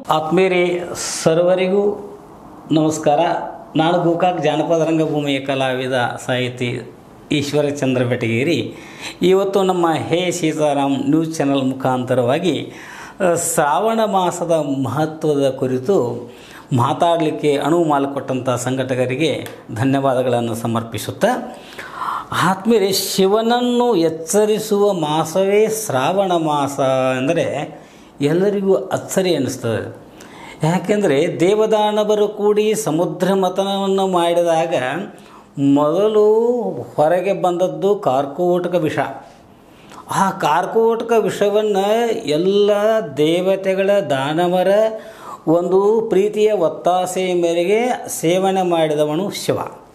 ಆತ್ಮೀಯರೇ ಸರ್ವರಿಗೂ ನಮಸ್ಕಾರ ನಾನು ಗೋಕಾಕ್ ಜಾನಪದ ರಂಗಭೂಮಿಯ ಕಲಾವಿದ ಸಾಹಿತಿ ಈಶ್ವರಚಂದ್ರ ಬೆಟಗೇರಿ ಇವತ್ತು ನಮ್ಮ ಹೇ ಸೀತಾರಾಮ್ ನ್ಯೂಸ್ ಚಾನಲ್ ಮುಖಾಂತರವಾಗಿ ಆ, ಶ್ರಾವಣ ಮಾಸದ ಮಹತ್ವದ ಕುರಿತು ಮಾತಾಡಲಿಕ್ಕೆ ಅನುವು ಮಾಡಿಕೊಟ್ಟಂಥ ಸಂಘಟಕರಿಗೆ ಧನ್ಯವಾದಗಳನ್ನು ಸಮರ್ಪಿಸುತ್ತಾ ಆತ್ಮೀಯರೇ ಶಿವನನ್ನು ಎಚ್ಚರಿಸುವ ಮಾಸವೇ ಶ್ರಾವಣ ಮಾಸ ಅಂದರೆ ಎಲ್ಲರಿಗೂ ಅಚ್ಚರಿ ಅನ್ನಿಸ್ತದೆ ಯಾಕೆಂದರೆ ದೇವದಾನವರು ಕೂಡಿ ಸಮುದ್ರ ಮಥನವನ್ನು ಮಾಡಿದಾಗ ಮೊದಲು ಹೊರಗೆ ಬಂದದ್ದು ಕಾರ್ಕೋಟಕ ವಿಷ ಆ ಕಾರ್ಕೋಟಕ ವಿಷವನ್ನು ಎಲ್ಲ ದೇವತೆಗಳ ದಾನವರ ಒಂದು ಪ್ರೀತಿಯ ಒತ್ತಾಸೆಯ ಮೇರೆಗೆ ಸೇವನೆ ಮಾಡಿದವನು ಶಿವ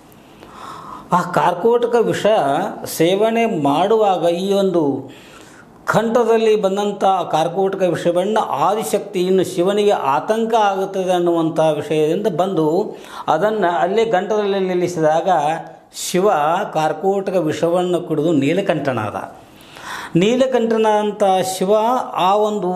ಆ ಕಾರ್ಕೋಟಕ ವಿಷ ಸೇವನೆ ಮಾಡುವಾಗ ಈ ಒಂದು ಕಂಠದಲ್ಲಿ ಬಂದಂಥ ಕಾರ್ಕೋಟಕ ವಿಷವನ್ನು ಆದಿಶಕ್ತಿ ಇನ್ನು ಶಿವನಿಗೆ ಆತಂಕ ಆಗುತ್ತದೆ ಅನ್ನುವಂಥ ವಿಷಯದಿಂದ ಬಂದು ಅದನ್ನು ಅಲ್ಲೇ ಗಂಟದಲ್ಲಿ ನಿಲ್ಲಿಸಿದಾಗ ಶಿವ ಕಾರ್ಕೋಟಕ ವಿಷವನ್ನು ಕುಡಿದು ನೀಲಕಂಠನಾದ ನೀಲಕಂಠನ ಅಂತ ಶಿವ ಆ ಒಂದು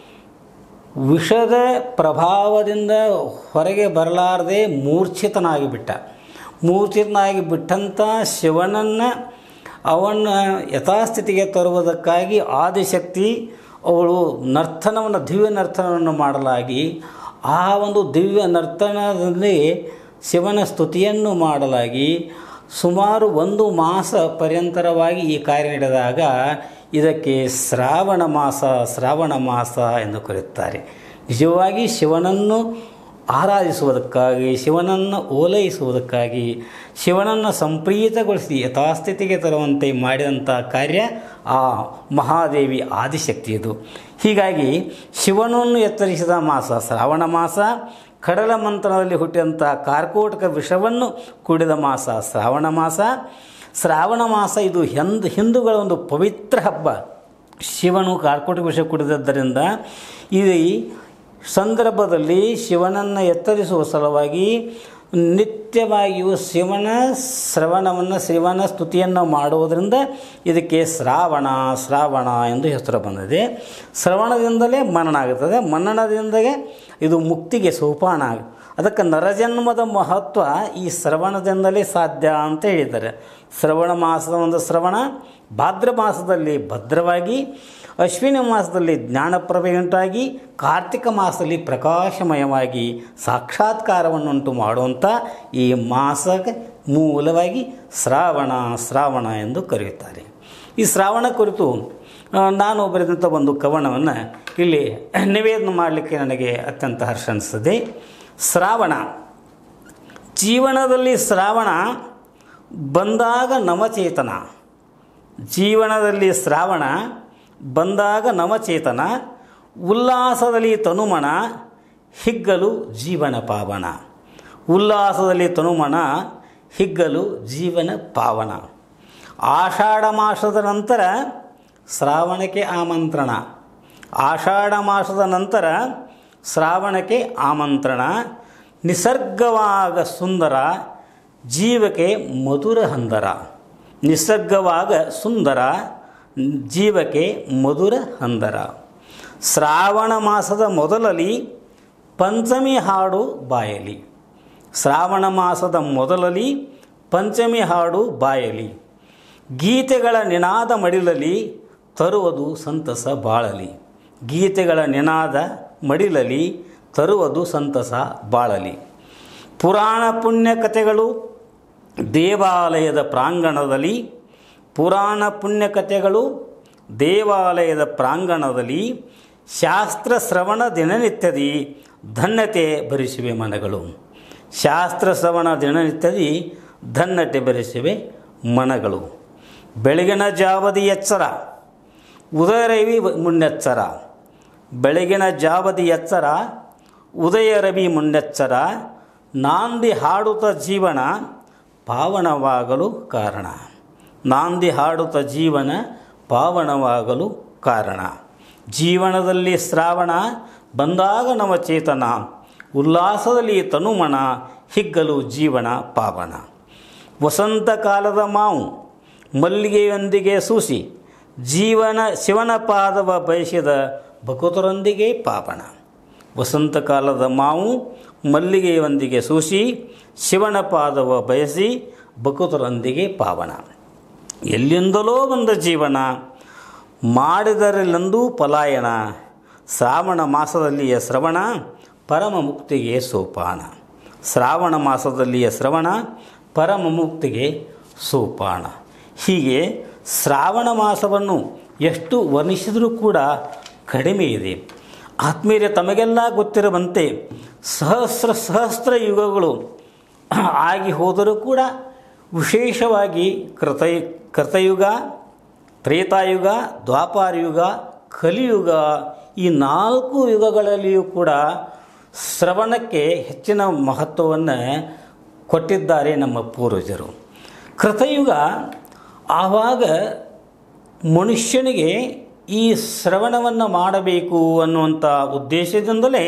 ವಿಷದ ಪ್ರಭಾವದಿಂದ ಹೊರಗೆ ಬರಲಾರದೆ ಮೂರ್ಛಿತನಾಗಿ ಬಿಟ್ಟ ಮೂರ್ಛಿತನಾಗಿ ಬಿಟ್ಟಂಥ ಶಿವನನ್ನು ಅವನ ಯಥಾಸ್ಥಿತಿಗೆ ತರುವುದಕ್ಕಾಗಿ ಆದಿಶಕ್ತಿ ಅವಳು ನರ್ತನವನ್ನು ದಿವ್ಯ ನರ್ತನವನ್ನು ಮಾಡಲಾಗಿ ಆ ಒಂದು ದಿವ್ಯ ನರ್ತನದಲ್ಲಿ ಶಿವನ ಸ್ತುತಿಯನ್ನು ಮಾಡಲಾಗಿ ಸುಮಾರು ಒಂದು ಮಾಸ ಪರ್ಯಂತರವಾಗಿ ಈ ಕಾರ್ಯ ನಡೆದಾಗ ಇದಕ್ಕೆ ಶ್ರಾವಣ ಮಾಸ ಶ್ರಾವಣ ಮಾಸ ಎಂದು ಕರೆಯುತ್ತಾರೆ ನಿಜವಾಗಿ ಶಿವನನ್ನು ಆರಾಧಿಸುವುದಕ್ಕಾಗಿ ಶಿವನನ್ನು ಓಲೈಸುವುದಕ್ಕಾಗಿ ಶಿವನನ್ನು ಸಂಪ್ರೀತಗೊಳಿಸಿ ಯಥಾಸ್ಥಿತಿಗೆ ತರುವಂತೆ ಮಾಡಿದಂಥ ಕಾರ್ಯ ಆ ಮಹಾದೇವಿ ಆದಿಶಕ್ತಿಯದು ಹೀಗಾಗಿ ಶಿವನನ್ನು ಎತ್ತರಿಸಿದ ಮಾಸ ಶ್ರಾವಣ ಮಾಸ ಕಡಲ ಮಂಥನದಲ್ಲಿ ಹುಟ್ಟಿದಂಥ ಕಾರ್ಕೋಟಕ ವಿಷವನ್ನು ಕುಡಿದ ಮಾಸ ಶ್ರಾವಣ ಮಾಸ ಶ್ರಾವಣ ಮಾಸ ಇದು ಹಿಂದ್ ಹಿಂದೂಗಳ ಒಂದು ಪವಿತ್ರ ಹಬ್ಬ ಶಿವನು ಕಾರ್ಕೋಟಕ ವಿಷ ಕುಡಿದದ್ದರಿಂದ ಈ ಸಂದರ್ಭದಲ್ಲಿ ಶಿವನನ್ನು ಎತ್ತರಿಸುವ ಸಲುವಾಗಿ ನಿತ್ಯವಾಗಿಯೂ ಶಿವನ ಶ್ರವಣವನ್ನು ಶಿವನ ಸ್ತುತಿಯನ್ನು ಮಾಡುವುದರಿಂದ ಇದಕ್ಕೆ ಶ್ರಾವಣ ಶ್ರಾವಣ ಎಂದು ಹೆಸರು ಬಂದಿದೆ ಶ್ರವಣದಿಂದಲೇ ಮನನ ಆಗುತ್ತದೆ ಮನನದಿಂದಲೇ ಇದು ಮುಕ್ತಿಗೆ ಸೋಪಾನ ಆಗ ಅದಕ್ಕೆ ನರಜನ್ಮದ ಮಹತ್ವ ಈ ಶ್ರವಣದಿಂದಲೇ ಸಾಧ್ಯ ಅಂತ ಹೇಳಿದ್ದಾರೆ ಶ್ರವಣ ಮಾಸದ ಒಂದು ಶ್ರವಣ ಭಾದ್ರ ಮಾಸದಲ್ಲಿ ಭದ್ರವಾಗಿ ಅಶ್ವಿನಿ ಮಾಸದಲ್ಲಿ ಜ್ಞಾನಪ್ರಭೆಯುಂಟಾಗಿ ಕಾರ್ತಿಕ ಮಾಸದಲ್ಲಿ ಪ್ರಕಾಶಮಯವಾಗಿ ಸಾಕ್ಷಾತ್ಕಾರವನ್ನುಂಟು ಮಾಡುವಂಥ ಈ ಮಾಸಕ್ಕೆ ಮೂಲವಾಗಿ ಶ್ರಾವಣ ಶ್ರಾವಣ ಎಂದು ಕರೆಯುತ್ತಾರೆ ಈ ಶ್ರಾವಣ ಕುರಿತು ಆ, ನಾನು ಬರೆದಂಥ ಒಂದು ಕವನವನ್ನು ಇಲ್ಲಿ ನಿವೇದನೆ ಮಾಡಲಿಕ್ಕೆ ನನಗೆ ಅತ್ಯಂತ ಹರ್ಷ ಅನಿಸ್ತದೆ ಶ್ರಾವಣ ಜೀವನದಲ್ಲಿ ಶ್ರಾವಣ ಬಂದಾಗ ನವಚೇತನ ಜೀವನದಲ್ಲಿ ಶ್ರಾವಣ ಬಂದಾಗ ನವಚೇತನ ಉಲ್ಲಾಸದಲ್ಲಿ ತನುಮಣ ಹಿಗ್ಗಲು ಜೀವನ ಪಾವನ ಉಲ್ಲಾಸದಲ್ಲಿ ತನುಮಣ ಹಿಗ್ಗಲು ಜೀವನ ಪಾವನ ಆಷಾಢ ಮಾಸದ ನಂತರ ಶ್ರಾವಣಕ್ಕೆ ಆಮಂತ್ರಣ ಆಷಾಢ ಮಾಸದ ನಂತರ ಶ್ರಾವಣಕ್ಕೆ ಆಮಂತ್ರಣ ನಿಸರ್ಗವಾಗ ಸುಂದರ ಜೀವಕ್ಕೆ ಮಧುರ ಹಂದರ ನಿಸರ್ಗವಾಗ ಸುಂದರ ಜೀವಕ್ಕೆ ಮಧುರ ಹಂದರ ಶ್ರಾವಣ ಮಾಸದ ಮೊದಲಲ್ಲಿ ಪಂಚಮಿ ಹಾಡು ಬಾಯಲಿ ಶ್ರಾವಣ ಮಾಸದ ಮೊದಲಲ್ಲಿ ಪಂಚಮಿ ಹಾಡು ಬಾಯಲಿ ಗೀತೆಗಳ ನಿನಾದ ಮಡಿಲಲ್ಲಿ ತರುವುದು ಸಂತಸ ಬಾಳಲಿ ಗೀತೆಗಳ ನಿನಾದ ಮಡಿಲಲ್ಲಿ ತರುವುದು ಸಂತಸ ಬಾಳಲಿ ಪುರಾಣ ಪುಣ್ಯ ಕಥೆಗಳು ದೇವಾಲಯದ ಪ್ರಾಂಗಣದಲ್ಲಿ ಪುರಾಣ ಪುಣ್ಯ ಕಥೆಗಳು ದೇವಾಲಯದ ಪ್ರಾಂಗಣದಲ್ಲಿ ಶಾಸ್ತ್ರ ಶ್ರವಣ ದಿನನಿತ್ಯದಿ ಧನ್ಯತೆ ಭರಿಸುವೆ ಮನಗಳು ಶಾಸ್ತ್ರ ಶ್ರವಣ ದಿನನಿತ್ಯದಿ ಧನ್ಯತೆ ಭರಿಸುವೆ ಮನಗಳು ಬೆಳಗಿನ ಜಾವದಿ ಎಚ್ಚರ ಉದಯರವಿ ಮುನ್ನೆಚ್ಚರ ಬೆಳಗಿನ ಜಾವದಿ ಎಚ್ಚರ ಉದಯ ರವಿ ಮುನ್ನೆಚ್ಚರ ನಾಂದಿ ಹಾಡುತ್ತ ಜೀವನ ಪಾವನವಾಗಲು ಕಾರಣ ನಾಂದಿ ಹಾಡುತ್ತ ಜೀವನ ಪಾವನವಾಗಲು ಕಾರಣ ಜೀವನದಲ್ಲಿ ಶ್ರಾವಣ ಬಂದಾಗ ನವಚೇತನ ಉಲ್ಲಾಸದಲ್ಲಿ ತನುಮಣ ಹಿಗ್ಗಲು ಜೀವನ ಪಾವನ ವಸಂತ ಕಾಲದ ಮಾವು ಮಲ್ಲಿಗೆಯೊಂದಿಗೆ ಸೂಸಿ ಜೀವನ ಶಿವನ ಪಾದವ ಬಯಸಿದ ಭಕುತರೊಂದಿಗೆ ಪಾವನ ವಸಂತಕಾಲದ ಮಾವು ಮಲ್ಲಿಗೆಯೊಂದಿಗೆ ಸೂಸಿ ಶಿವನ ಪಾದವ ಬಯಸಿ ಬಕುತರೊಂದಿಗೆ ಪಾವನ ಎಲ್ಲಿಂದಲೋ ಬಂದ ಜೀವನ ಮಾಡಿದರೆಲ್ಲಂದೂ ಪಲಾಯನ ಶ್ರಾವಣ ಮಾಸದಲ್ಲಿಯ ಶ್ರವಣ ಪರಮ ಮುಕ್ತಿಗೆ ಸೋಪಾನ ಶ್ರಾವಣ ಮಾಸದಲ್ಲಿಯ ಶ್ರವಣ ಪರಮ ಮುಕ್ತಿಗೆ ಸೋಪಾನ ಹೀಗೆ ಶ್ರಾವಣ ಮಾಸವನ್ನು ಎಷ್ಟು ವರ್ಣಿಸಿದರೂ ಕೂಡ ಕಡಿಮೆ ಇದೆ ಆತ್ಮೀಯರೇ ತಮಗೆಲ್ಲ ಗೊತ್ತಿರುವಂತೆ ಸಹಸ್ರ ಸಹಸ್ರ ಯುಗಗಳು ಆಗಿ ಹೋದರೂ ಕೂಡ ವಿಶೇಷವಾಗಿ ಕೃತ ಕೃತಯುಗ ತ್ರೇತಾಯುಗ ದ್ವಾಪಾರಯುಗ ಕಲಿಯುಗ ಈ ನಾಲ್ಕು ಯುಗಗಳಲ್ಲಿಯೂ ಕೂಡ ಶ್ರವಣಕ್ಕೆ ಹೆಚ್ಚಿನ ಮಹತ್ವವನ್ನು ಕೊಟ್ಟಿದ್ದಾರೆ ನಮ್ಮ ಪೂರ್ವಜರು ಕೃತಯುಗ ಆವಾಗ ಮನುಷ್ಯನಿಗೆ ಈ ಶ್ರವಣವನ್ನು ಮಾಡಬೇಕು ಅನ್ನುವಂಥ ಉದ್ದೇಶದಿಂದಲೇ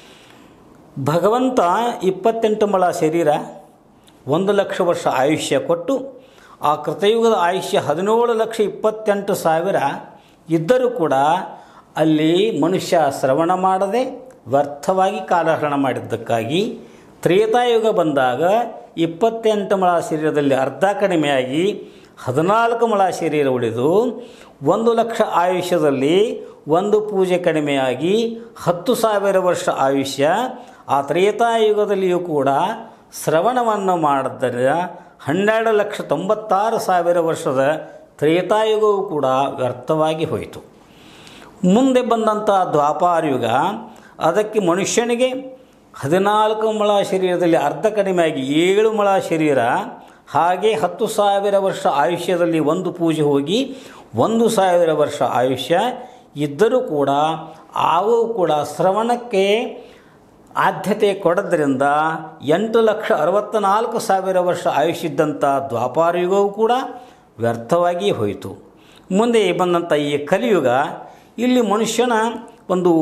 ಭಗವಂತ ಇಪ್ಪತ್ತೆಂಟು ಮೊಳ ಶರೀರ ಒಂದು ಲಕ್ಷ ವರ್ಷ ಆಯುಷ್ಯ ಕೊಟ್ಟು ಆ ಕೃತಯುಗದ ಆಯುಷ್ಯ ಹದಿನೇಳು ಲಕ್ಷ ಇಪ್ಪತ್ತೆಂಟು ಸಾವಿರ ಇದ್ದರೂ ಕೂಡ ಅಲ್ಲಿ ಮನುಷ್ಯ ಶ್ರವಣ ಮಾಡದೆ ವ್ಯರ್ಥವಾಗಿ ಕಾಲಹರಣ ಮಾಡಿದ್ದಕ್ಕಾಗಿ ತ್ರೇತಾಯುಗ ಬಂದಾಗ ಇಪ್ಪತ್ತೆಂಟು ಮೊಳ ಶರೀರದಲ್ಲಿ ಅರ್ಧ ಕಡಿಮೆಯಾಗಿ ಹದಿನಾಲ್ಕು ಮೊಳ ಶರೀರ ಉಳಿದು ಒಂದು ಲಕ್ಷ ಆಯುಷ್ಯದಲ್ಲಿ ಒಂದು ಪೂಜೆ ಕಡಿಮೆಯಾಗಿ ಹತ್ತು ಸಾವಿರ ವರ್ಷ ಆಯುಷ್ಯ ಆ ತ್ರೇತಾಯುಗದಲ್ಲಿಯೂ ಕೂಡ ಶ್ರವಣವನ್ನು ಮಾಡಿದರೆ ಹನ್ನೆರಡು ಲಕ್ಷ ತೊಂಬತ್ತಾರು ಸಾವಿರ ವರ್ಷದ ತ್ರೇತಾಯುಗವೂ ಕೂಡ ವ್ಯರ್ಥವಾಗಿ ಹೋಯಿತು ಮುಂದೆ ಬಂದಂಥ ದ್ವಾಪಾರಯುಗ ಅದಕ್ಕೆ ಮನುಷ್ಯನಿಗೆ ಹದಿನಾಲ್ಕು ಮೊಳ ಶರೀರದಲ್ಲಿ ಅರ್ಧ ಕಡಿಮೆಯಾಗಿ ಏಳು ಮೊಳ ಶರೀರ ಹಾಗೆ ಹತ್ತು ಸಾವಿರ ವರ್ಷ ಆಯುಷ್ಯದಲ್ಲಿ ಒಂದು ಪೂಜೆ ಹೋಗಿ ಒಂದು ಸಾವಿರ ವರ್ಷ ಆಯುಷ್ಯ ಇದ್ದರೂ ಕೂಡ ಆವೂ ಕೂಡ ಶ್ರವಣಕ್ಕೆ ಆದ್ಯತೆ ಕೊಡೋದ್ರಿಂದ ಎಂಟು ಲಕ್ಷ ಅರವತ್ತ ನಾಲ್ಕು ಸಾವಿರ ವರ್ಷ ಆಯುಷ್ಯಿದ್ದಂಥ ದ್ವಾಪಾರಯುಗವೂ ಕೂಡ ವ್ಯರ್ಥವಾಗಿ ಹೋಯಿತು ಮುಂದೆ ಬಂದಂಥ ಈ ಕಲಿಯುಗ ಇಲ್ಲಿ ಮನುಷ್ಯನ ಒಂದು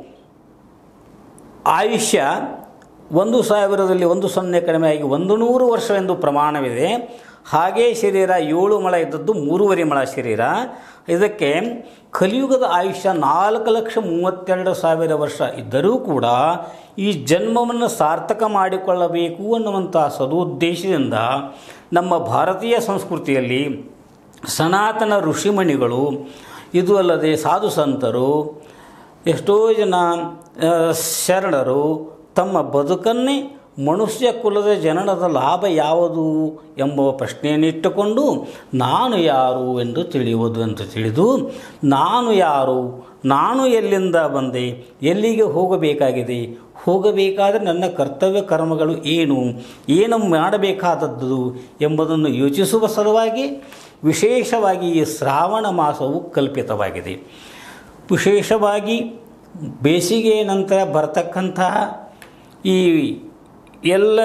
ಆಯುಷ್ಯ ಒಂದು ಸಾವಿರದಲ್ಲಿ ಒಂದು ಸೊನ್ನೆ ಕಡಿಮೆಯಾಗಿ ಒಂದು ನೂರು ವರ್ಷವೆಂದು ಪ್ರಮಾಣವಿದೆ ಹಾಗೇ ಶರೀರ ಏಳು ಮೊಳ ಇದ್ದದ್ದು ಮೂರುವರೆ ಮೊಳ ಶರೀರ ಇದಕ್ಕೆ ಕಲಿಯುಗದ ಆಯುಷ್ಯ ನಾಲ್ಕು ಲಕ್ಷ ಮೂವತ್ತೆರಡು ಸಾವಿರ ವರ್ಷ ಇದ್ದರೂ ಕೂಡ ಈ ಜನ್ಮವನ್ನು ಸಾರ್ಥಕ ಮಾಡಿಕೊಳ್ಳಬೇಕು ಅನ್ನುವಂಥ ಸದುದ್ದೇಶದಿಂದ ನಮ್ಮ ಭಾರತೀಯ ಸಂಸ್ಕೃತಿಯಲ್ಲಿ ಸನಾತನ ಋಷಿಮಣಿಗಳು ಇದು ಅಲ್ಲದೆ ಸಾಧು ಸಂತರು ಎಷ್ಟೋ ಜನ ಆ, ಶರಣರು ತಮ್ಮ ಬದುಕನ್ನೇ ಮನುಷ್ಯ ಕುಲದ ಜನನದ ಲಾಭ ಯಾವುದು ಎಂಬ ಪ್ರಶ್ನೆಯನ್ನಿಟ್ಟುಕೊಂಡು ನಾನು ಯಾರು ಎಂದು ತಿಳಿಯುವುದು ಅಂತ ತಿಳಿದು ನಾನು ಯಾರು ನಾನು ಎಲ್ಲಿಂದ ಬಂದೆ ಎಲ್ಲಿಗೆ ಹೋಗಬೇಕಾಗಿದೆ ಹೋಗಬೇಕಾದರೆ ನನ್ನ ಕರ್ತವ್ಯ ಕರ್ಮಗಳು ಏನು ಏನು ಮಾಡಬೇಕಾದದ್ದು ಎಂಬುದನ್ನು ಯೋಚಿಸುವ ಸಲುವಾಗಿ ವಿಶೇಷವಾಗಿ ಈ ಶ್ರಾವಣ ಮಾಸವು ಕಲ್ಪಿತವಾಗಿದೆ ವಿಶೇಷವಾಗಿ ಬೇಸಿಗೆ ನಂತರ ಬರ್ತಕ್ಕಂತಹ ಈ ಎಲ್ಲ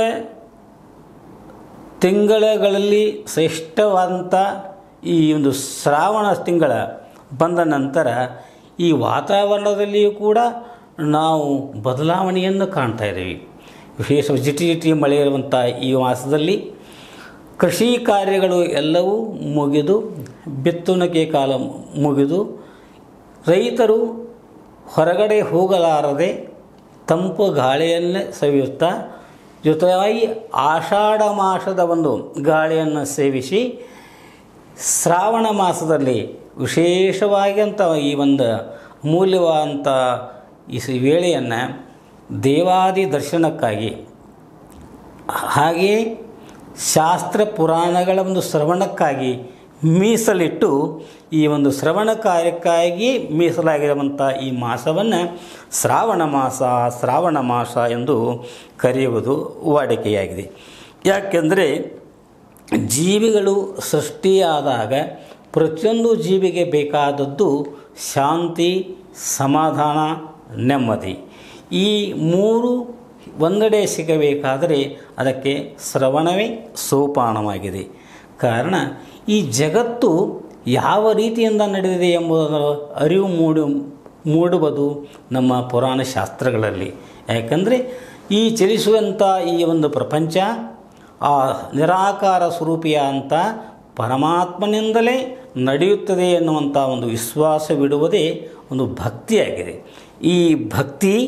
ತಿಂಗಳುಗಳಲ್ಲಿ ಶ್ರೇಷ್ಠವಾದಂಥ ಈ ಒಂದು ಶ್ರಾವಣ ತಿಂಗಳ ಬಂದ ನಂತರ ಈ ವಾತಾವರಣದಲ್ಲಿಯೂ ಕೂಡ ನಾವು ಬದಲಾವಣೆಯನ್ನು ಕಾಣ್ತಾ ಇದ್ದೀವಿ ವಿಶೇಷ ಜಿಟಿ ಜಿಟಿ ಮಳೆ ಇರುವಂಥ ಈ ಮಾಸದಲ್ಲಿ ಕೃಷಿ ಕಾರ್ಯಗಳು ಎಲ್ಲವೂ ಮುಗಿದು ಬಿತ್ತುಣಿಕೆ ಕಾಲ ಮುಗಿದು ರೈತರು ಹೊರಗಡೆ ಹೋಗಲಾರದೆ ತಂಪು ಗಾಳಿಯನ್ನೇ ಸವಿಯುತ್ತಾ ಜೊತೆಯಾಗಿ ಆಷಾಢ ಮಾಸದ ಒಂದು ಗಾಳಿಯನ್ನು ಸೇವಿಸಿ ಶ್ರಾವಣ ಮಾಸದಲ್ಲಿ ವಿಶೇಷವಾಗಿ ಅಂತ ಈ ಒಂದು ಅಮೂಲ್ಯವಾದಂಥ ಈ ಸ- ವೇಳೆಯನ್ನು ದೇವಾದಿ ದರ್ಶನಕ್ಕಾಗಿ ಹಾಗೆಯೇ ಶಾಸ್ತ್ರ ಪುರಾಣಗಳ ಒಂದು ಶ್ರವಣಕ್ಕಾಗಿ ಮೀಸಲಿಟ್ಟು ಈ ಒಂದು ಶ್ರವಣ ಕಾರ್ಯಕ್ಕಾಗಿ ಮೀಸಲಾಗಿರುವಂಥ ಈ ಮಾಸವನ್ನು ಶ್ರಾವಣ ಮಾಸ ಶ್ರಾವಣ ಮಾಸ ಎಂದು ಕರೆಯುವುದು ವಾಡಿಕೆಯಾಗಿದೆ ಯಾಕೆಂದರೆ ಜೀವಿಗಳು ಸೃಷ್ಟಿಯಾದಾಗ ಪ್ರತಿಯೊಂದು ಜೀವಿಗೆ ಬೇಕಾದದ್ದು ಶಾಂತಿ ಸಮಾಧಾನ ನೆಮ್ಮದಿ ಈ ಮೂರು ಒಂದೆಡೆ ಸಿಗಬೇಕಾದರೆ ಅದಕ್ಕೆ ಶ್ರವಣವೇ ಸೋಪಾನವಾಗಿದೆ ಕಾರಣ ಈ ಜಗತ್ತು ಯಾವ ರೀತಿಯಿಂದ ನಡೆದಿದೆ ಎಂಬುದರ ಅರಿವು ಮೂಡು ಮೂಡುವುದು ನಮ್ಮ ಪುರಾಣ ಶಾಸ್ತ್ರಗಳಲ್ಲಿ ಯಾಕಂದರೆ ಈ ಚಲಿಸುವಂಥ ಈ ಒಂದು ಪ್ರಪಂಚ ಆ ನಿರಾಕಾರ ಸ್ವರೂಪಿಯ ಅಂತ ಪರಮಾತ್ಮನಿಂದಲೇ ನಡೆಯುತ್ತದೆ ಎನ್ನುವಂಥ ಒಂದು ವಿಶ್ವಾಸವಿಡುವುದೇ ಒಂದು ಭಕ್ತಿಯಾಗಿದೆ ಈ ಭಕ್ತಿ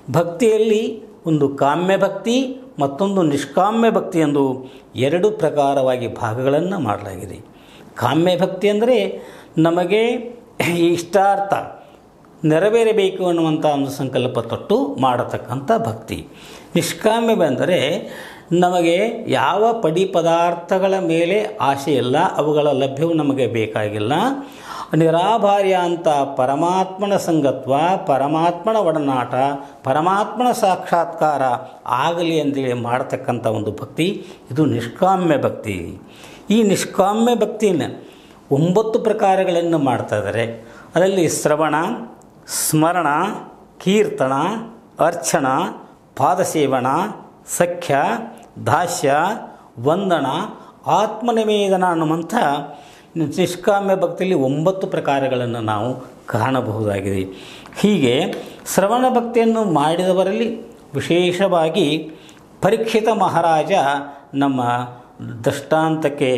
ಭಕ್ತಿಯಲ್ಲಿ ಒಂದು ಕಾಮ್ಯ ಭಕ್ತಿ ಮತ್ತೊಂದು ನಿಷ್ಕಾಮ್ಯ ಭಕ್ತಿ ಎಂದು ಎರಡು ಪ್ರಕಾರವಾಗಿ ಭಾಗಗಳನ್ನು ಮಾಡಲಾಗಿದೆ ಕಾಮ್ಯ ಭಕ್ತಿ ಅಂದರೆ ನಮಗೆ ಇಷ್ಟಾರ್ಥ ನೆರವೇರಬೇಕು ಅನ್ನುವಂಥ ಒಂದು ಸಂಕಲ್ಪ ತೊಟ್ಟು ಮಾಡತಕ್ಕಂಥ ಭಕ್ತಿ ನಿಷ್ಕಾಮ್ಯ ಬಂದರೆ ನಮಗೆ ಯಾವ ಪಡಿ ಪದಾರ್ಥಗಳ ಮೇಲೆ ಆಸೆ ಇಲ್ಲ ಅವುಗಳ ಲಭ್ಯವು ನಮಗೆ ಬೇಕಾಗಿಲ್ಲ ನಿರಾಭಾರ್ಯ ಅಂತ ಪರಮಾತ್ಮನ ಸಂಗತ್ವ ಪರಮಾತ್ಮನ ಒಡನಾಟ ಪರಮಾತ್ಮನ ಸಾಕ್ಷಾತ್ಕಾರ ಆಗಲಿ ಅಂತೇಳಿ ಮಾಡತಕ್ಕಂಥ ಒಂದು ಭಕ್ತಿ ಇದು ನಿಷ್ಕಾಮ್ಯ ಭಕ್ತಿ ಈ ನಿಷ್ಕಾಮ್ಯ ಭಕ್ತಿನ ಒಂಬತ್ತು ಪ್ರಕಾರಗಳನ್ನು ಮಾಡ್ತಾ ಇದ್ದಾರೆ ಅದರಲ್ಲಿ ಶ್ರವಣ ಸ್ಮರಣ ಕೀರ್ತನ ಅರ್ಚನ ಪಾದಸೇವನ ಸಖ್ಯ ದಾಸ್ಯ ವಂದನ ಆತ್ಮನಿವೇದನ ಅನ್ನುವಂಥ ನಿಷ್ಕಾಮ್ಯ ಭಕ್ತಿಯಲ್ಲಿ ಒಂಬತ್ತು ಪ್ರಕಾರಗಳನ್ನು ನಾವು ಕಾಣಬಹುದಾಗಿದೆ ಹೀಗೆ ಶ್ರವಣ ಭಕ್ತಿಯನ್ನು ಮಾಡಿದವರಲ್ಲಿ ವಿಶೇಷವಾಗಿ ಪರೀಕ್ಷಿತ ಮಹಾರಾಜ ನಮ್ಮ ದೃಷ್ಟಾಂತಕ್ಕೆ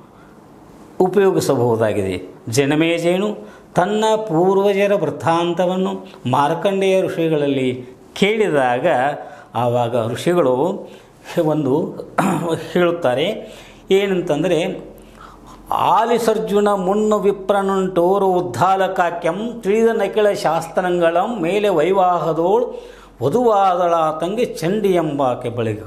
ಉಪಯೋಗಿಸಬಹುದಾಗಿದೆ ಜನಮೇಜೇನು ತನ್ನ ಪೂರ್ವಜರ ವೃತ್ತಾಂತವನ್ನು ಮಾರ್ಕಂಡೇಯ ಋಷಿಗಳಲ್ಲಿ ಕೇಳಿದಾಗ ಆವಾಗ ಋಷಿಗಳು ಒಂದು ಹೇಳುತ್ತಾರೆ ಏನಂತಂದರೆ ಆಲಿಸರ್ಜುನ ಮುನ್ನು ವಿಪ್ರನುಂಟೋರು ಉದ್ದಾಲಕಾಕ್ಯಂ ತಿಳಿದ ನಕಿಳ ಶಾಸ್ತ್ರಗಳಂ ಮೇಲೆ ವೈವಾಹದೋಳು ವಧುವಾದಳ ತಂಗಿ ಚಂಡಿ ಎಂಬಾಕೆ ಬಳಿಕ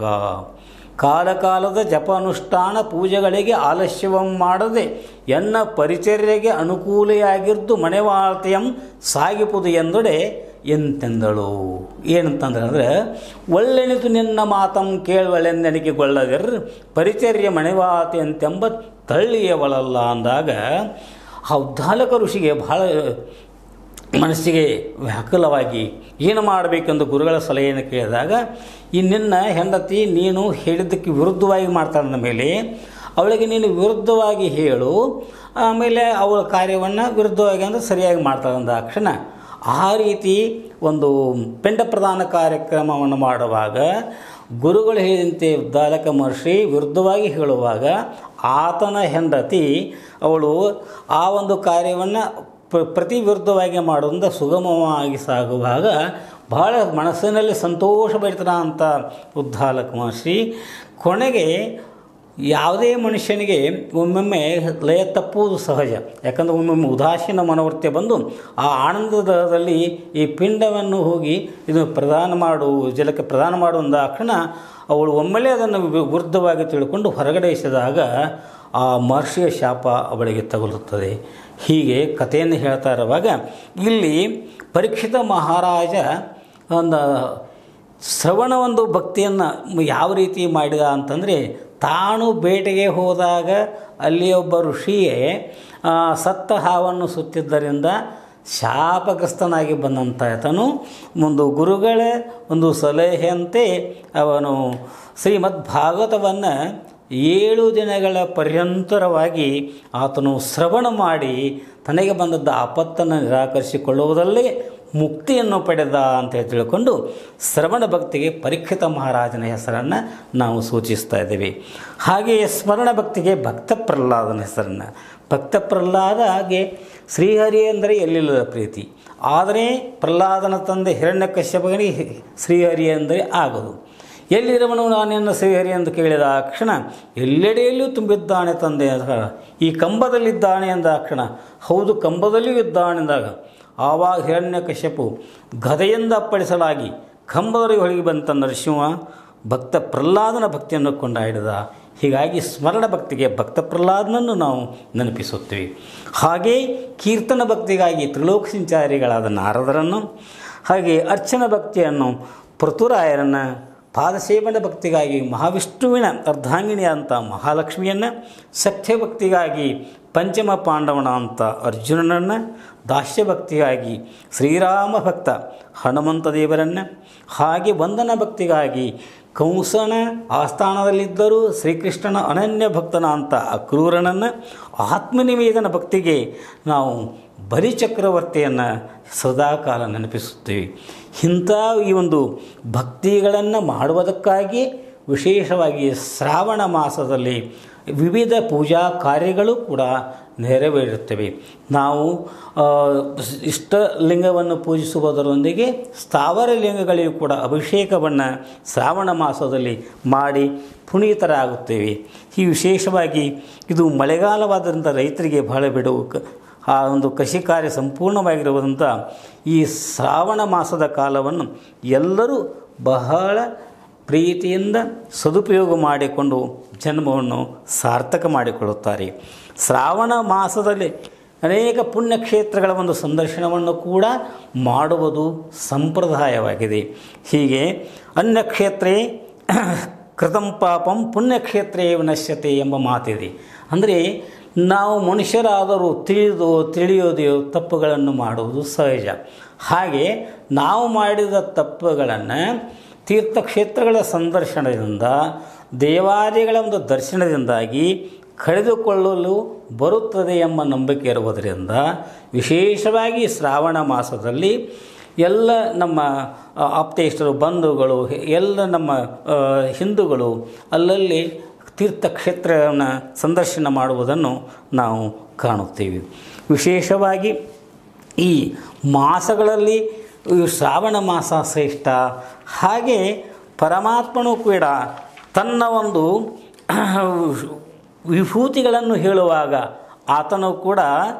ಕಾಲಕಾಲದ ಜಪಾನುಷ್ಠಾನ ಪೂಜೆಗಳಿಗೆ ಆಲಸ್ಯವಂ ಮಾಡದೆ ಎನ್ನ ಪರಿಚರ್ಯೆಗೆ ಅನುಕೂಲೆಯಾಗಿದ್ದು ಮನೆವಾಳ್ತೆಯಂ ಸಾಗಿಪುದು ಎಂದೊಡೆ ಎಂತೆಂದಳು ಏನಂತಂದ್ರೆ ಅಂದರೆ ಒಳ್ಳೆನಿತು ನಿನ್ನ ಮಾತಂ ಕೇಳುವಳೆಂದೆನಿಕೆಗೊಳ್ಳದಿರ್ ಪರಿಚರ್ಯ ಮನೆವಾತೆ ಅಂತೆಂಬ ತಳ್ಳಿಯವಳಲ್ಲ ಅಂದಾಗ ಆ ಉದ್ದಾಲಕ ಋಷಿಗೆ ಬಹಳ ಮನಸ್ಸಿಗೆ ವ್ಯಾಕುಲವಾಗಿ ಏನು ಮಾಡಬೇಕೆಂದು ಗುರುಗಳ ಸಲಹೆಯನ್ನು ಕೇಳಿದಾಗ ಈ ನಿನ್ನ ಹೆಂಡತಿ ನೀನು ಹೇಳಿದ್ದಕ್ಕೆ ವಿರುದ್ಧವಾಗಿ ಮಾಡ್ತಾಳ ಮೇಲೆ ಅವಳಿಗೆ ನೀನು ವಿರುದ್ಧವಾಗಿ ಹೇಳು ಆಮೇಲೆ ಅವಳ ಕಾರ್ಯವನ್ನು ವಿರುದ್ಧವಾಗಿ ಅಂದರೆ ಸರಿಯಾಗಿ ಮಾಡ್ತಾಳೆ ಅಂದ ಕ್ಷಣ ಆ ರೀತಿ ಒಂದು ಪಿಂಡ ಪ್ರದಾನ ಕಾರ್ಯಕ್ರಮವನ್ನು ಮಾಡುವಾಗ ಗುರುಗಳು ಹೇಳಿದಂತೆ ಉದ್ದಾಲಕ ಮಹರ್ಷಿ ವಿರುದ್ಧವಾಗಿ ಹೇಳುವಾಗ ಆತನ ಹೆಂಡತಿ ಅವಳು ಆ ಒಂದು ಕಾರ್ಯವನ್ನು ಪ್ರ- ಪ್ರತಿ ವಿರುದ್ಧವಾಗಿ ಮಾಡೋದ್ರಿಂದ ಸುಗಮವಾಗಿ ಸಾಗುವಾಗ ಬಹಳ ಮನಸ್ಸಿನಲ್ಲಿ ಸಂತೋಷ ಬೆಳಿತಾನ ಅಂತ ಉದ್ದಾಲಕ ಮಹರ್ಷಿ ಕೊನೆಗೆ ಯಾವುದೇ ಮನುಷ್ಯನಿಗೆ ಒಮ್ಮೊಮ್ಮೆ ಲಯ ತಪ್ಪುವುದು ಸಹಜ ಯಾಕಂದರೆ ಒಮ್ಮೊಮ್ಮೆ ಉದಾಸೀನ ಮನೋವೃತ್ತಿ ಬಂದು ಆ ಆನಂದದಲ್ಲಿ ಈ ಪಿಂಡವನ್ನು ಹೋಗಿ ಇದು ಪ್ರದಾನ ಮಾಡು ಜಲಕ್ಕೆ ಪ್ರದಾನ ಮಾಡುವಂದ ಕ್ಷಣ ಅವಳು ಒಮ್ಮೆಲೆ ಅದನ್ನು ವಿ- ವಿರುದ್ಧವಾಗಿ ತಿಳ್ಕೊಂಡು ಹೊರಗಡೆ ಎಸೆದಾಗ ಆ ಮಹರ್ಷಿಯ ಶಾಪ ಅವಳಿಗೆ ತಗುಲುತ್ತದೆ ಹೀಗೆ ಕಥೆಯನ್ನು ಹೇಳ್ತಾ ಇರುವಾಗ ಇಲ್ಲಿ ಪರೀಕ್ಷಿತ ಮಹಾರಾಜ ಒಂದು ಶ್ರವಣ ಒಂದು ಭಕ್ತಿಯನ್ನು ಯಾವ ರೀತಿ ಮಾಡಿದ ಅಂತಂದರೆ ತಾನು ಬೇಟೆಗೆ ಹೋದಾಗ ಅಲ್ಲಿ ಒಬ್ಬ ಋಷಿಯೇ ಆ, ಸತ್ತ ಹಾವನ್ನು ಸುತ್ತಿದ್ದರಿಂದ ಶಾಪಗ್ರಸ್ತನಾಗಿ ಬಂದಂಥ ಆತನು ಒಂದು ಗುರುಗಳ ಒಂದು ಸಲಹೆಯಂತೆ ಅವನು ಶ್ರೀಮದ್ ಭಾಗವತವನ್ನು ಏಳು ದಿನಗಳ ಪರ್ಯಂತರವಾಗಿ ಆತನು ಶ್ರವಣ ಮಾಡಿ ತನಗೆ ಬಂದದ್ದ ಆಪತ್ತನ್ನು ನಿರಾಕರಿಸಿಕೊಳ್ಳುವುದಲ್ಲೇ ಮುಕ್ತಿಯನ್ನು ಪಡೆದ ಅಂತ ಹೇಳಿ ತಿಳ್ಕೊಂಡು ಶ್ರವಣ ಭಕ್ತಿಗೆ ಪರೀಕ್ಷಿತ ಮಹಾರಾಜನ ಹೆಸರನ್ನು ನಾವು ಸೂಚಿಸ್ತಾ ಇದ್ದೀವಿ ಹಾಗೆಯೇ ಸ್ಮರಣ ಭಕ್ತಿಗೆ ಭಕ್ತ ಪ್ರಹ್ಲಾದನ ಹೆಸರನ್ನು ಭಕ್ತ ಪ್ರಹ್ಲಾದ ಹಾಗೆ ಶ್ರೀಹರಿ ಅಂದರೆ ಎಲ್ಲಿಲ್ಲದ ಪ್ರೀತಿ ಆದರೆ ಪ್ರಹ್ಲಾದನ ತಂದೆ ಹಿರಣ್ಯಕಶ್ಯಪನಿಗೆ ಶ್ರೀಹರಿ ಅಂದರೆ ಆಗೋದು ಎಲ್ಲಿರುವನು ನಾನೆನ್ನು ಶ್ರೀಹರಿ ಎಂದು ಕೇಳಿದ ಆ ಕ್ಷಣ ಎಲ್ಲೆಡೆಯಲ್ಲೂ ತುಂಬಿದ್ದಾನೆ ತಂದೆ ಅಂದಾಗ ಈ ಕಂಬದಲ್ಲಿದ್ದಾನೆ ಎಂದ ಆ ಕ್ಷಣ ಹೌದು ಕಂಬದಲ್ಲಿಯೂ ಇದ್ದಾನೆ ಎಂದಾಗ ಆವಾಗ ಹಿರಣ್ಯಕಶ್ಯಪು ಗದೆಯಿಂದ ಅಪ್ಪಳಿಸಲಾಗಿ ಕಂಬದವರೆಗೆ ಹೊರಗೆ ಬಂತ ನರಸಿಂಹ ಭಕ್ತ ಪ್ರಹ್ಲಾದನ ಭಕ್ತಿಯನ್ನು ಕೊಂಡಾಡಿದ ಹೀಗಾಗಿ ಸ್ಮರಣ ಭಕ್ತಿಗೆ ಭಕ್ತ ಪ್ರಹ್ಲಾದನನ್ನು ನಾವು ನೆನಪಿಸುತ್ತೀವಿ ಹಾಗೆ ಕೀರ್ತನ ಭಕ್ತಿಗಾಗಿ ತ್ರಿಲೋಕ ಸಂಚಾರಿಗಳಾದ ನಾರದರನ್ನು ಹಾಗೆ ಅರ್ಚನ ಭಕ್ತಿಯನ್ನು ಪೃಥುರಾಯರನ್ನು ಪಾದಸೇವನ ಭಕ್ತಿಗಾಗಿ ಮಹಾವಿಷ್ಣುವಿನ ಅರ್ಧಾಂಗಿಣಿ ಅಂತ ಮಹಾಲಕ್ಷ್ಮಿಯನ್ನು ಸಖ್ಯ ಭಕ್ತಿಗಾಗಿ ಪಂಚಮ ಪಾಂಡವನ ಅಂತ ಅರ್ಜುನನನ್ನು ದಾಸ್ಯ ಭಕ್ತಿಗಾಗಿ ಶ್ರೀರಾಮ ಭಕ್ತ ಹನುಮಂತ ದೇವರನ್ನು ಹಾಗೆ ವಂದನ ಭಕ್ತಿಗಾಗಿ ಕಂಸನ ಆಸ್ಥಾನದಲ್ಲಿದ್ದರೂ ಶ್ರೀಕೃಷ್ಣನ ಅನನ್ಯ ಭಕ್ತನ ಅಂತ ಅಕ್ರೂರನನ್ನು ಆತ್ಮನಿವೇದನ ಭಕ್ತಿಗೆ ನಾವು ಬಲಿಚಕ್ರವರ್ತಿಯನ್ನು ಸದಾಕಾಲ ನೆನಪಿಸುತ್ತೀವಿ ಇಂಥ ಈ ಒಂದು ಭಕ್ತಿಗಳನ್ನು ಮಾಡುವುದಕ್ಕಾಗಿ ವಿಶೇಷವಾಗಿ ಶ್ರಾವಣ ಮಾಸದಲ್ಲಿ ವಿವಿಧ ಪೂಜಾ ಕಾರ್ಯಗಳು ಕೂಡ ನೆರವೇರುತ್ತವೆ ನಾವು ಆ, ಇಷ್ಟಲಿಂಗವನ್ನು ಪೂಜಿಸುವುದರೊಂದಿಗೆ ಸ್ಥಾವರ ಲಿಂಗಗಳಿಗೂ ಕೂಡ ಅಭಿಷೇಕವನ್ನು ಶ್ರಾವಣ ಮಾಸದಲ್ಲಿ ಮಾಡಿ ಪುನೀತರಾಗುತ್ತೇವೆ ಈ ವಿಶೇಷವಾಗಿ ಇದು ಮಳೆಗಾಲವಾದ್ದರಿಂದ ರೈತರಿಗೆ ಬಹಳ ಬಿಡುವು ಕ- ಆ ಒಂದು ಕೃಷಿ ಕಾರ್ಯ ಸಂಪೂರ್ಣವಾಗಿರುವುದಂಥ ಈ ಶ್ರಾವಣ ಮಾಸದ ಕಾಲವನ್ನು ಎಲ್ಲರೂ ಬಹಳ ಪ್ರೀತಿಯಿಂದ ಸದುಪಯೋಗ ಮಾಡಿಕೊಂಡು ಜನ್ಮವನ್ನು ಸಾರ್ಥಕ ಮಾಡಿಕೊಳ್ಳುತ್ತಾರೆ ಶ್ರಾವಣ ಮಾಸದಲ್ಲಿ ಅನೇಕ ಪುಣ್ಯಕ್ಷೇತ್ರಗಳ ಒಂದು ಸಂದರ್ಶನವನ್ನು ಕೂಡ ಮಾಡುವುದು ಸಂಪ್ರದಾಯವಾಗಿದೆ ಹೀಗೆ ಅನ್ಯಕ್ಷೇತ್ರೇ ಕೃತಂ ಪಾಪಂ ಪುಣ್ಯಕ್ಷೇತ್ರೇ ನಶ್ಯತೆ ಎಂಬ ಮಾತಿದೆ ಅಂದರೆ ನಾವು ಮನುಷ್ಯರಾದರೂ ತಿಳಿದು ತಿಳಿಯೋದು ತಪ್ಪುಗಳನ್ನು ಮಾಡುವುದು ಸಹಜ ಹಾಗೆ ನಾವು ಮಾಡಿದ ತಪ್ಪುಗಳನ್ನು ತೀರ್ಥಕ್ಷೇತ್ರಗಳ ಸಂದರ್ಶನದಿಂದ ದೇವಾದಿಗಳ ಒಂದು ದರ್ಶನದಿಂದಾಗಿ ಕಳೆದುಕೊಳ್ಳಲು ಬರುತ್ತದೆ ಎಂಬ ನಂಬಿಕೆ ಇರುವುದರಿಂದ ವಿಶೇಷವಾಗಿ ಶ್ರಾವಣ ಮಾಸದಲ್ಲಿ ಎಲ್ಲ ನಮ್ಮ ಆ, ಆಪ್ತೇಷ್ಟರು ಬಂಧುಗಳು ಎಲ್ಲ ನಮ್ಮ ಆ, ಹಿಂದೂಗಳು ಅಲ್ಲಲ್ಲಿ ತೀರ್ಥಕ್ಷೇತ್ರವನ್ನು ಸಂದರ್ಶನ ಮಾಡುವುದನ್ನು ನಾವು ಕಾಣುತ್ತೇವೆ ವಿಶೇಷವಾಗಿ ಈ ಮಾಸಗಳಲ್ಲಿ ಈ ಶ್ರಾವಣ ಮಾಸ ಶ್ರೇಷ್ಠ ಹಾಗೆ ಪರಮಾತ್ಮನೂ ಕೂಡ ತನ್ನ ಒಂದು ವಿಭೂತಿಗಳನ್ನು ಹೇಳುವಾಗ ಆತನು ಕೂಡ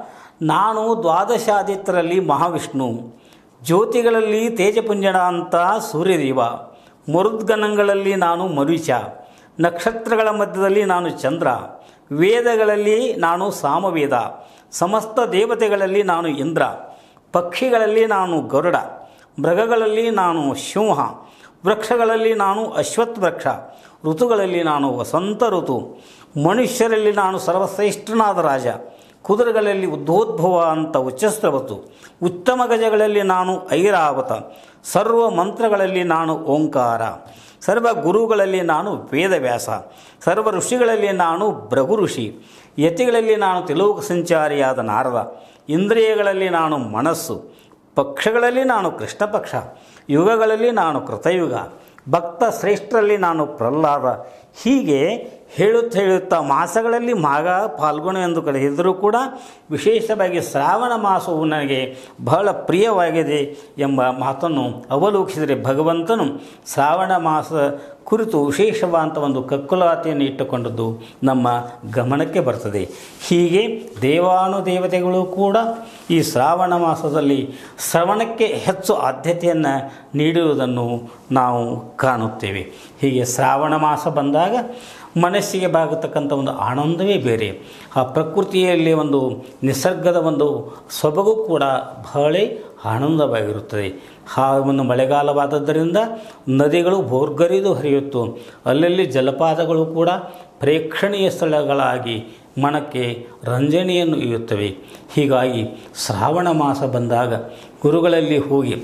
ನಾನು ದ್ವಾದಶಾದಿತ್ಯರಲ್ಲಿ ಮಹಾವಿಷ್ಣು ಜ್ಯೋತಿಗಳಲ್ಲಿ ತೇಜಪುಂಜನ ಅಂತ ಸೂರ್ಯದೇವ ಮರುದ್ಗಣಗಳಲ್ಲಿ ನಾನು ಮರುಚ ನಕ್ಷತ್ರಗಳ ಮಧ್ಯದಲ್ಲಿ ನಾನು ಚಂದ್ರ ವೇದಗಳಲ್ಲಿ ನಾನು ಸಾಮವೇದ ಸಮಸ್ತ ದೇವತೆಗಳಲ್ಲಿ ನಾನು ಇಂದ್ರ ಪಕ್ಷಿಗಳಲ್ಲಿ ನಾನು ಗರುಡ ಮೃಗಗಳಲ್ಲಿ ನಾನು ಸಿಂಹ ವೃಕ್ಷಗಳಲ್ಲಿ ನಾನು ಅಶ್ವತ್ಥ ವೃಕ್ಷ ಋತುಗಳಲ್ಲಿ ನಾನು ವಸಂತ ಋತು ಮನುಷ್ಯರಲ್ಲಿ ನಾನು ಸರ್ವಶ್ರೇಷ್ಠನಾದ ರಾಜ ಕುದುರೆಗಳಲ್ಲಿ ಉದ್ದೋದ್ಭವ ಅಂತ ಉಚ್ಚಸ್ರವತು ಉತ್ತಮ ಗಜಗಳಲ್ಲಿ ನಾನು ಐರಾವತ ಸರ್ವ ಮಂತ್ರಗಳಲ್ಲಿ ನಾನು ಓಂಕಾರ ಸರ್ವ ಗುರುಗಳಲ್ಲಿ ನಾನು ವೇದವ್ಯಾಸ ಸರ್ವ ಋಷಿಗಳಲ್ಲಿ ನಾನು ಭೃಗು ಋಷಿ ಯತಿಗಳಲ್ಲಿ ನಾನು ತಿಲೋಕ ಸಂಚಾರಿಯಾದ ನಾರದ ಇಂದ್ರಿಯಗಳಲ್ಲಿ ನಾನು ಮನಸ್ಸು ಪಕ್ಷಗಳಲ್ಲಿ ನಾನು ಕೃಷ್ಣ ಪಕ್ಷ ಯುಗಗಳಲ್ಲಿ ನಾನು ಕೃತಯುಗ ಭಕ್ತ ಶ್ರೇಷ್ಠರಲ್ಲಿ ನಾನು ಪ್ರಹ್ಲಾದ ಹೀಗೆ ಹೇಳುತ್ತಾ ಹೇಳುತ್ತಾ ಮಾಸಗಳಲ್ಲಿ ಮಾಘ ಪಾಲ್ಗೊಣ ಎಂದು ಕರೆದಿದ್ದರೂ ಕೂಡ ವಿಶೇಷವಾಗಿ ಶ್ರಾವಣ ಮಾಸವು ನನಗೆ ಬಹಳ ಪ್ರಿಯವಾಗಿದೆ ಎಂಬ ಮಾತನ್ನು ಅವಲೋಕಿಸಿದರೆ ಭಗವಂತನು ಶ್ರಾವಣ ಮಾಸ ಕುರಿತು ವಿಶೇಷವಾದಂಥ ಒಂದು ಕಕ್ಕುಲಾತಿಯನ್ನು ಇಟ್ಟುಕೊಂಡದ್ದು ನಮ್ಮ ಗಮನಕ್ಕೆ ಬರ್ತದೆ ಹೀಗೆ ದೇವಾನುದೇವತೆಗಳು ಕೂಡ ಈ ಶ್ರಾವಣ ಮಾಸದಲ್ಲಿ ಶ್ರವಣಕ್ಕೆ ಹೆಚ್ಚು ಆದ್ಯತೆಯನ್ನು ನೀಡುವುದನ್ನು ನಾವು ಕಾಣುತ್ತೇವೆ ಹೀಗೆ ಶ್ರಾವಣ ಮಾಸ ಬಂದಾಗ ಮನಸ್ಸಿಗೆ ಬಾಗತಕ್ಕಂಥ ಒಂದು ಆನಂದವೇ ಬೇರೆ ಆ ಪ್ರಕೃತಿಯಲ್ಲಿ ಒಂದು ನಿಸರ್ಗದ ಒಂದು ಸೊಬಗು ಕೂಡ ಬಹಳ ಆನಂದವಾಗಿರುತ್ತದೆ ಆ ಒಂದು ಮಳೆಗಾಲವಾದದ್ದರಿಂದ ನದಿಗಳು ಭೋರ್ಗರಿದು ಹರಿಯುತ್ತು ಅಲ್ಲಲ್ಲಿ ಜಲಪಾತಗಳು ಕೂಡ ಪ್ರೇಕ್ಷಣೀಯ ಸ್ಥಳಗಳಾಗಿ ಮನಕ್ಕೆ ರಂಜನೆಯನ್ನು ಇರುತ್ತವೆ ಹೀಗಾಗಿ ಶ್ರಾವಣ ಮಾಸ ಬಂದಾಗ ಗುರುಗಳಲ್ಲಿ ಹೋಗಿ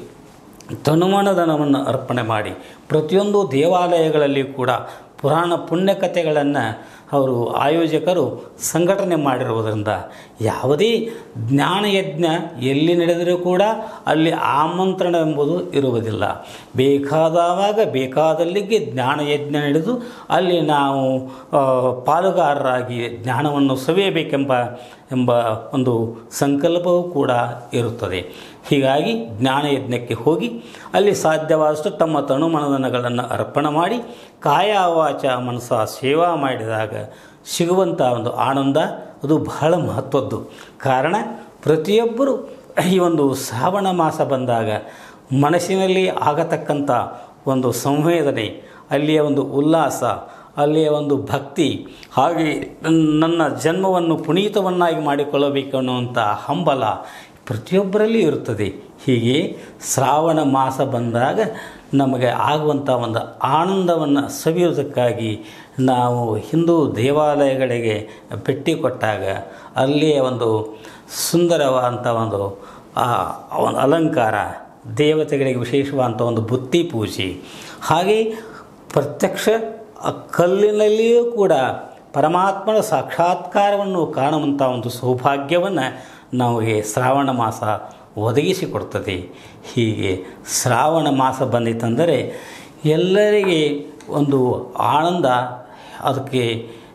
ತನುಮನದನವನ್ನು ಅರ್ಪಣೆ ಮಾಡಿ ಪ್ರತಿಯೊಂದು ದೇವಾಲಯಗಳಲ್ಲಿ ಕೂಡ ಪುರಾಣ ಪುಣ್ಯಕಥೆಗಳನ್ನು ಅವರು ಆಯೋಜಕರು ಸಂಘಟನೆ ಮಾಡಿರುವುದರಿಂದ ಯಾವುದೇ ಜ್ಞಾನಯಜ್ಞ ಎಲ್ಲಿ ನಡೆದರೂ ಕೂಡ ಅಲ್ಲಿ ಆಮಂತ್ರಣ ಎಂಬುದು ಇರುವುದಿಲ್ಲ ಬೇಕಾದವಾಗ ಬೇಕಾದಲ್ಲಿಗೆ ಜ್ಞಾನಯಜ್ಞ ನಡೆದು ಅಲ್ಲಿ ನಾವು ಆ, ಪಾಲುಗಾರರಾಗಿ ಜ್ಞಾನವನ್ನು ಸವಿಯಬೇಕೆಂಬ ಎಂಬ ಒಂದು ಸಂಕಲ್ಪವೂ ಕೂಡ ಇರುತ್ತದೆ ಹೀಗಾಗಿ ಜ್ಞಾನಯಜ್ಞಕ್ಕೆ ಹೋಗಿ ಅಲ್ಲಿ ಸಾಧ್ಯವಾದಷ್ಟು ತಮ್ಮ ತನುಮನದನಗಳನ್ನು ಅರ್ಪಣೆ ಮಾಡಿ ಕಾಯ ವಾಚ ಮನಸ ಸೇವಾ ಮಾಡಿದಾಗ ಸಿಗುವಂಥ ಒಂದು ಆನಂದ ಅದು ಬಹಳ ಮಹತ್ವದ್ದು ಕಾರಣ ಪ್ರತಿಯೊಬ್ಬರು ಈ ಒಂದು ಶ್ರಾವಣ ಮಾಸ ಬಂದಾಗ ಮನಸ್ಸಿನಲ್ಲಿ ಆಗತಕ್ಕಂಥ ಒಂದು ಸಂವೇದನೆ ಅಲ್ಲಿಯ ಒಂದು ಉಲ್ಲಾಸ ಅಲ್ಲಿಯ ಒಂದು ಭಕ್ತಿ ಹಾಗೆ ನನ್ನ ಜನ್ಮವನ್ನು ಪುನೀತವನ್ನಾಗಿ ಮಾಡಿಕೊಳ್ಳಬೇಕು ಅನ್ನುವಂಥ ಹಂಬಲ ಪ್ರತಿಯೊಬ್ಬರಲ್ಲಿ ಇರುತ್ತದೆ ಹೀಗೆ ಶ್ರಾವಣ ಮಾಸ ಬಂದಾಗ ನಮಗೆ ಆಗುವಂಥ ಒಂದು ಆನಂದವನ್ನು ಸವಿಯೋದಕ್ಕಾಗಿ ನಾವು ಹಿಂದೂ ದೇವಾಲಯಗಳಿಗೆ ಭೇಟಿ ಕೊಟ್ಟಾಗ ಅಲ್ಲಿಯ ಒಂದು ಸುಂದರವಾದಂಥ ಒಂದು ಆ ಒಂದು ಅಲಂಕಾರ ದೇವತೆಗಳಿಗೆ ವಿಶೇಷವಾದಂಥ ಒಂದು ಬುತ್ತಿ ಪೂಜೆ ಹಾಗೆ ಪ್ರತ್ಯಕ್ಷ ಆ ಕಲ್ಲಿನಲ್ಲಿಯೂ ಕೂಡ ಪರಮಾತ್ಮನ ಸಾಕ್ಷಾತ್ಕಾರವನ್ನು ಕಾಣುವಂಥ ಒಂದು ಸೌಭಾಗ್ಯವನ್ನು ನಮಗೆ ಶ್ರಾವಣ ಮಾಸ ಒದಗಿಸಿಕೊಡ್ತದೆ ಹೀಗೆ ಶ್ರಾವಣ ಮಾಸ ಬಂದಿತೆಂದರೆ ಎಲ್ಲರಿಗೆ ಒಂದು ಆನಂದ ಅದಕ್ಕೆ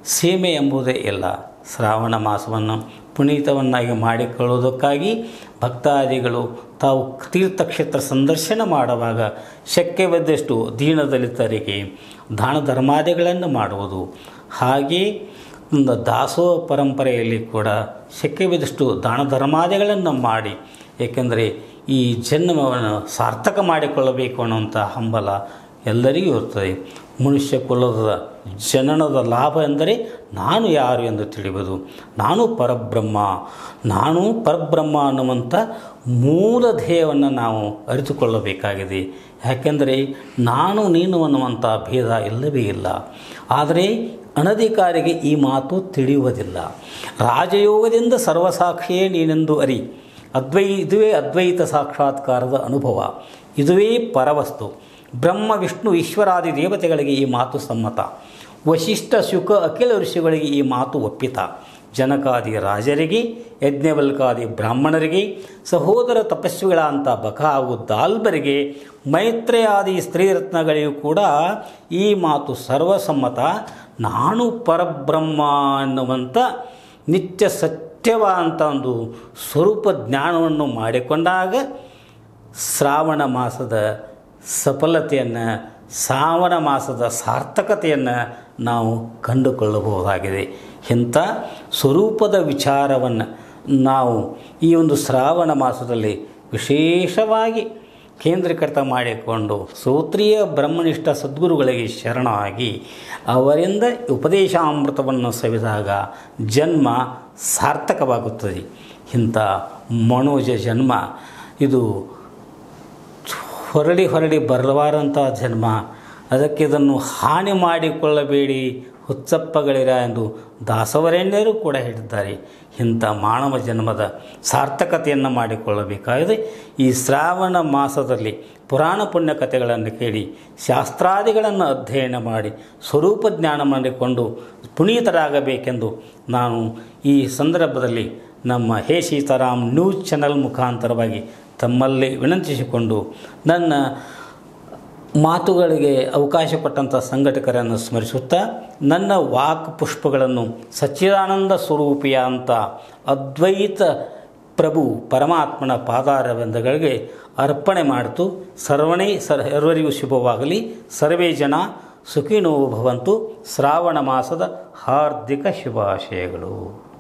ಸೀಮೆ ಎಂಬುದೇ ಇಲ್ಲ ಶ್ರಾವಣ ಮಾಸವನ್ನು ಪುನೀತವನ್ನಾಗಿ ಮಾಡಿಕೊಳ್ಳುವುದಕ್ಕಾಗಿ ಭಕ್ತಾದಿಗಳು ತಾವು ತೀರ್ಥಕ್ಷೇತ್ರ ಸಂದರ್ಶನ ಮಾಡುವಾಗ ಶಕ್ಯವಿದ್ದಷ್ಟು ದೀನದಲಿತರಿಗೆ ದಾನ ಧರ್ಮಾದಿಗಳನ್ನು ಮಾಡುವುದು ಹಾಗೆ ಒಂದು ದಾಸೋಹ ಪರಂಪರೆಯಲ್ಲಿ ಕೂಡ ಶಕ್ಯವಿದಷ್ಟು ದಾನ ಧರ್ಮಾದಿಗಳನ್ನು ಮಾಡಿ ಏಕೆಂದರೆ ಈ ಜನ್ಮವನ್ನು ಸಾರ್ಥಕ ಮಾಡಿಕೊಳ್ಳಬೇಕು ಅನ್ನುವಂಥ ಹಂಬಲ ಎಲ್ಲರಿಗೂ ಇರ್ತದೆ ಮನುಷ್ಯ ಕುಲದ ಜನನದ ಲಾಭ ಎಂದರೆ ನಾನು ಯಾರು ಎಂದು ತಿಳಿಯುವುದು ನಾನು ಪರಬ್ರಹ್ಮ ನಾನು ಪರಬ್ರಹ್ಮ ಅನ್ನುವಂಥ ಮೂಲ ಧ್ಯೇಯವನ್ನು ನಾವು ಅರಿತುಕೊಳ್ಳಬೇಕಾಗಿದೆ ಯಾಕೆಂದರೆ ನಾನು ನೀನು ಅನ್ನುವಂಥ ಭೇದ ಇಲ್ಲವೇ ಇಲ್ಲ ಆದರೆ ಅನಧಿಕಾರಿಗೆ ಈ ಮಾತು ತಿಳಿಯುವುದಿಲ್ಲ ರಾಜಯೋಗದಿಂದ ಸರ್ವಸಾಕ್ಷಿಯೇ ನೀನೆಂದು ಅರಿ ಅದ್ವೈ ಇದುವೇ ಅದ್ವೈತ ಸಾಕ್ಷಾತ್ಕಾರದ ಅನುಭವ ಇದುವೇ ಪರವಸ್ತು ಬ್ರಹ್ಮ ವಿಷ್ಣು ಈಶ್ವರಾದಿ ದೇವತೆಗಳಿಗೆ ಈ ಮಾತು ಸಮ್ಮತ ವಶಿಷ್ಠ ಶುಕ ಅಖಿಲ ಋಷಿಗಳಿಗೆ ಈ ಮಾತು ಒಪ್ಪಿತ ಜನಕಾದಿ ರಾಜರಿಗೆ ಯಜ್ಞವಲ್ಕಾದಿ ಬ್ರಾಹ್ಮಣರಿಗೆ ಸಹೋದರ ತಪಸ್ವಿಗಳಂಥ ಬಕ ಹಾಗೂ ದಾಲ್ಬರಿಗೆ ಮೈತ್ರೇಯಾದಿ ಸ್ತ್ರೀರತ್ನಗಳಿಗೂ ಕೂಡ ಈ ಮಾತು ಸರ್ವಸಮ್ಮತ ನಾನು ಪರಬ್ರಹ್ಮ ಅನ್ನುವಂಥ ನಿತ್ಯ ಸತ್ಯವಾದಂಥ ಒಂದು ಸ್ವರೂಪ ಜ್ಞಾನವನ್ನು ಮಾಡಿಕೊಂಡಾಗ ಶ್ರಾವಣ ಮಾಸದ ಸಫಲತೆಯನ್ನು ಶ್ರಾವಣ ಮಾಸದ ಸಾರ್ಥಕತೆಯನ್ನು ನಾವು ಕಂಡುಕೊಳ್ಳಬಹುದಾಗಿದೆ ಇಂಥ ಸ್ವರೂಪದ ವಿಚಾರವನ್ನು ನಾವು ಈ ಒಂದು ಶ್ರಾವಣ ಮಾಸದಲ್ಲಿ ವಿಶೇಷವಾಗಿ ಕೇಂದ್ರೀಕೃತ ಮಾಡಿಕೊಂಡು ಸೂತ್ರೀಯ ಬ್ರಹ್ಮನಿಷ್ಠ ಸದ್ಗುರುಗಳಿಗೆ ಶರಣಾಗಿ ಅವರಿಂದ ಉಪದೇಶಾಮೃತವನ್ನು ಸವಿದಾಗ ಜನ್ಮ ಸಾರ್ಥಕವಾಗುತ್ತದೆ ಇಂಥ ಮನೋಜ ಜನ್ಮ ಇದು ಹೊರಡಿ ಹೊರಡಿ ಬರಬಾರಂಥ ಜನ್ಮ ಅದಕ್ಕೆ ಇದನ್ನು ಹಾನಿ ಮಾಡಿಕೊಳ್ಳಬೇಡಿ ಹುಚ್ಚಪ್ಪಗಳಿರ ಎಂದು ದಾಸವರೇಣ್ಯರು ಕೂಡ ಹೇಳಿದ್ದಾರೆ ಇಂಥ ಮಾನವ ಜನ್ಮದ ಸಾರ್ಥಕತೆಯನ್ನು ಮಾಡಿಕೊಳ್ಳಬೇಕಾಗಿದೆ ಈ ಶ್ರಾವಣ ಮಾಸದಲ್ಲಿ ಪುರಾಣ ಪುಣ್ಯ ಕಥೆಗಳನ್ನು ಕೇಳಿ ಶಾಸ್ತ್ರಾದಿಗಳನ್ನು ಅಧ್ಯಯನ ಮಾಡಿ ಸ್ವರೂಪ ಜ್ಞಾನ ಮಾಡಿಕೊಂಡು ಪುನೀತರಾಗಬೇಕೆಂದು ನಾನು ಈ ಸಂದರ್ಭದಲ್ಲಿ ನಮ್ಮ ಹೇ ಸೀತಾರಾಮ್ ನ್ಯೂಸ್ ಚಾನಲ್ ಮುಖಾಂತರವಾಗಿ ತಮ್ಮಲ್ಲಿ ವಿನಂತಿಸಿಕೊಂಡು ನನ್ನ ಮಾತುಗಳಿಗೆ ಅವಕಾಶ ಕೊಟ್ಟಂಥ ಸಂಘಟಕರನ್ನು ಸ್ಮರಿಸುತ್ತಾ ನನ್ನ ವಾಕ್ ಪುಷ್ಪಗಳನ್ನು ಸಚ್ಚಿದಾನಂದ ಸ್ವರೂಪಿಯ ಅಂತ ಅದ್ವೈತ ಪ್ರಭು ಪರಮಾತ್ಮನ ಪಾದಾರವಿಂದಗಳಿಗೆ ಅರ್ಪಣೆ ಮಾಡಿತು ಸರ್ವಣೇ ಸರ್ವರಿಗೂ ಶುಭವಾಗಲಿ ಸರ್ವೇ ಜನ ಸುಖಿನೋ ಭವಂತು ಶ್ರಾವಣ ಮಾಸದ ಹಾರ್ದಿಕ ಶುಭಾಶಯಗಳು